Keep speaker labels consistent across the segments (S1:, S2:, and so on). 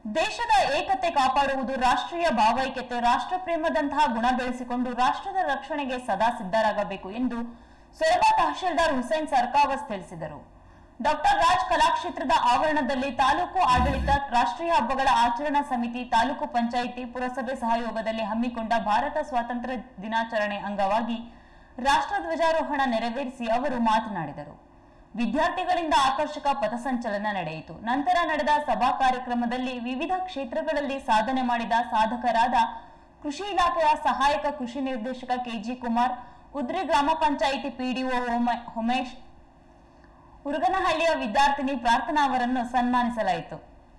S1: ದೇಶದ ಏಕತೆ ಕಾಪಾಡುವುದು ರಾಷ್ಟ್ರೀಯ ಭಾವೈಕ್ಯತೆ ರಾಷ್ಟ್ರಪ್ರೇಮದಂತಹ ಗುಣ ಬೆಳೆಸಿಕೊಂಡು ರಾಷ್ಟ್ರದ ರಕ್ಷಣೆಗೆ ಸದಾ ಸಿದ್ಧರಾಗಬೇಕು ಎಂದು ಸೊರಬ ತಹಶೀಲ್ದಾರ್ ಹುಸೇನ್ ಸರ್ಕಾವಸ್ ತಿಳಿಸಿದರು ಡಾಕ್ಟರ್ ರಾಜ್ ಕಲಾಕ್ಷೇತ್ರದ ಆವರಣದಲ್ಲಿ ತಾಲೂಕು ಆಡಳಿತ ರಾಷ್ಟ್ರೀಯ ಹಬ್ಬಗಳ ಆಚರಣಾ ಸಮಿತಿ ತಾಲೂಕು ಪಂಚಾಯಿತಿ ಪುರಸಭೆ ಸಹಯೋಗದಲ್ಲಿ ಹಮ್ಮಿಕೊಂಡ ಭಾರತ ಸ್ವಾತಂತ್ರ್ಯ ದಿನಾಚರಣೆ ಅಂಗವಾಗಿ ರಾಷ್ಟ್ರಧ್ವಜಾರೋಹಣ ನೆರವೇರಿಸಿ ಅವರು ಮಾತನಾಡಿದರು ವಿದ್ಯಾರ್ಥಿಗಳಿಂದ ಆಕರ್ಷಕ ಪಥಸಂಚಲನ ನಡೆಯಿತು ನಂತರ ನಡೆದ ಸಭಾ ಕಾರ್ಯಕ್ರಮದಲ್ಲಿ ವಿವಿಧ ಕ್ಷೇತ್ರಗಳಲ್ಲಿ ಸಾಧನೆ ಮಾಡಿದ ಸಾಧಕರಾದ ಕೃಷಿ ಇಲಾಖೆಯ ಸಹಾಯಕ ಕೃಷಿ ನಿರ್ದೇಶಕ ಕೆಜಿ ಕುಮಾರ್ ಉದ್ರಿ ಗ್ರಾಮ ಪಂಚಾಯಿತಿ ಪಿಡಿಒ ಉಮೇಶ್ ಉರುಗನಹಳ್ಳಿಯ ವಿದ್ಯಾರ್ಥಿನಿ ಪ್ರಾರ್ಥನಾ ಅವರನ್ನು ಸನ್ಮಾನಿಸಲಾಯಿತು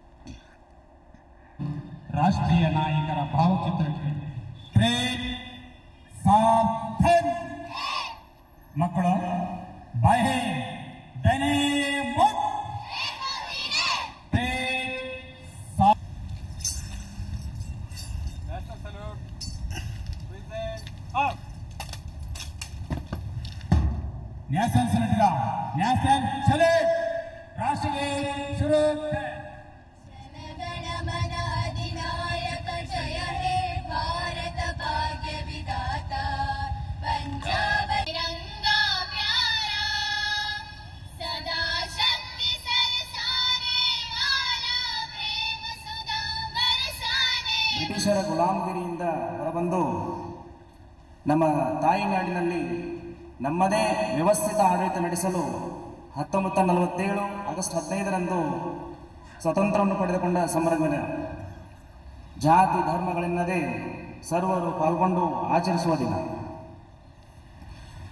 S2: ರಾಷ್ಟ್ರೀಯ ನಾಯಕರ ಭಾವಚಿತ್ರಕ್ಕೆ ಟ್ರೇನ್ ಸಾಧನ್ ಮಕ್ಕಳು ಬಾಹೆ ದನೆ ಮುತ್ ಟ್ರೇನ್ ಸಾ- ನ್ಯಾಷನಲ್ ಸೆಲೆಕ್ಟರ ನ್ಯಾಷನಲ್ ಸೆಲೆಕ್ಟ್ ರಾಷ್ಟ್ರೀಯ ಶುರು
S3: जनगणमन अधिनायक जय हे भारत भाग्य विधाता पंजाब तिरंगा प्यारा सदा शक्ति सरसाने वाला प्रेम सुधा बरसाने
S4: ಬ್ರಿಟಿಷರ ಗುಲಾಮಗಿರಿಯಿಂದ ಹೊರಬಂದು ನಮ್ಮ ತಾಯಿನಾಡಿನಲ್ಲಿ ನಮ್ಮದೇ ವ್ಯವಸ್ಥಿತ ಆಡಳಿತ ನಡೆಸಲು ಹತ್ತೊಂಬತ್ತು ನಲವತ್ತೇಳು ಆಗಸ್ಟ್ ಹದಿನೈದರಂದು ಸ್ವತಂತ್ರವನ್ನು ಪಡೆದುಕೊಂಡ ಸಂಭ್ರಮದ ಜಾತಿ ಧರ್ಮಗಳೆನ್ನದೇ ಸರ್ವರು ಪಾಲ್ಗೊಂಡು ಆಚರಿಸುವ ದಿನ